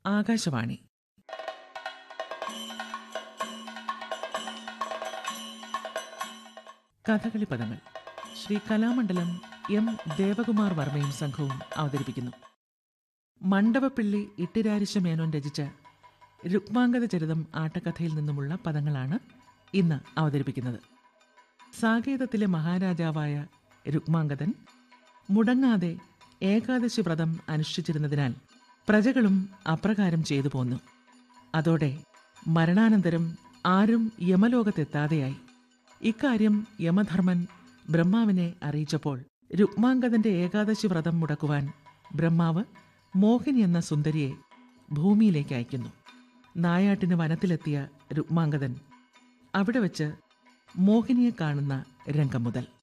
ആകാശവാണി കഥകളി പദങ്ങൾ ശ്രീ കലാമണ്ഡലം എം ദേവകുമാർ വർമ്മയും സംഘവും അവതരിപ്പിക്കുന്നു മണ്ഡപപ്പിള്ളി ഇട്ടിരാരിശ മേനോൻ രചിച്ച രുക്മാംഗത ചരിതം ആട്ടക്കഥയിൽ നിന്നുമുള്ള പദങ്ങളാണ് ഇന്ന് അവതരിപ്പിക്കുന്നത് സാകേതത്തിലെ മഹാരാജാവായ രുക്മാംഗതൻ മുടങ്ങാതെ ഏകാദശി വ്രതം അനുഷ്ഠിച്ചിരുന്നതിനാൽ പ്രജകളും അപ്രകാരം ചെയ്തു പോന്നു അതോടെ മരണാനന്തരം ആരും യമലോകത്തെത്താതെയായി ഇക്കാര്യം യമധർമ്മൻ ബ്രഹ്മാവിനെ അറിയിച്ചപ്പോൾ രുക്മാംഗതന്റെ ഏകാദശി വ്രതം മുടക്കുവാൻ ബ്രഹ്മാവ് മോഹിനി എന്ന സുന്ദരിയെ ഭൂമിയിലേക്ക് അയക്കുന്നു നായാട്ടിന് വനത്തിലെത്തിയ രുക്മാംഗതൻ അവിടെ വച്ച് മോഹിനിയെ കാണുന്ന രംഗം മുതൽ